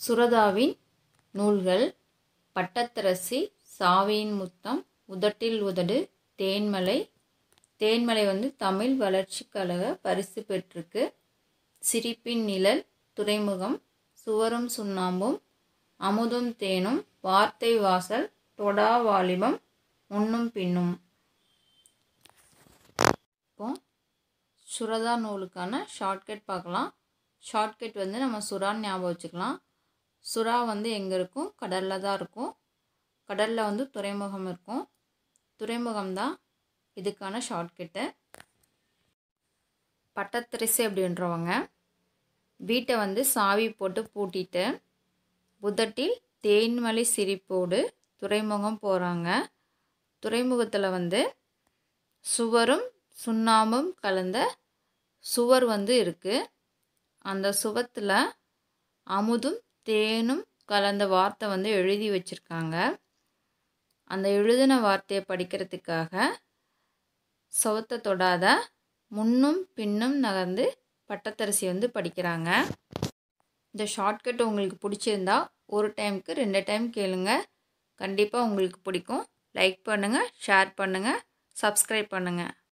சுரதாவின் நூல்கள் பட்டத்தரசி சாவியின் முத்தம் உதட்டில் உதடு தேன்மலை தேன்மலை வந்து தமிழ் வளர்ச்சிக் கழக பரிசு பெற்றிருக்கு சிரிப்பின் நிழல் துறைமுகம் சுவரும் சுண்ணாம்பும் அமுதும் தேனும் வார்த்தை வாசல் தொடா வாலிபம் முன்னும் பின்னும் இப்போ சுரதா நூலுக்கான ஷார்ட்கட் பார்க்கலாம் ஷார்ட்கட் வந்து நம்ம சுறான்னு ஞாபகம் வச்சுக்கலாம் சுறா வந்து எங்கே இருக்கும் கடலில் தான் இருக்கும் கடலில் வந்து துறைமுகம் இருக்கும் துறைமுகம் தான் இதுக்கான ஷார்ட்கட்டு பட்டத்தரிசு அப்படின்றவங்க வீட்டை வந்து சாவி போட்டு பூட்டிட்டு புதட்டில் தேன்மலை சிரிப்போடு துறைமுகம் போகிறாங்க துறைமுகத்தில் வந்து சுவரும் சுண்ணாம்பும் கலந்த சுவர் வந்து இருக்குது அந்த சுவத்தில் அமுதும் தேனும் கலந்த வார்த்தை வந்து எழுதி வச்சுருக்காங்க அந்த எழுதின வார்த்தையை படிக்கிறதுக்காக சுவத்தை தொடாத முன்னும் பின்னும் நகர்ந்து பட்டத்தரிசி வந்து படிக்கிறாங்க இந்த ஷார்ட்கட் உங்களுக்கு பிடிச்சிருந்தா ஒரு டைமுக்கு ரெண்டு டைம் கேளுங்க கண்டிப்பாக உங்களுக்கு பிடிக்கும் லைக் பண்ணுங்கள் ஷேர் பண்ணுங்கள் சப்ஸ்கிரைப் பண்ணுங்கள்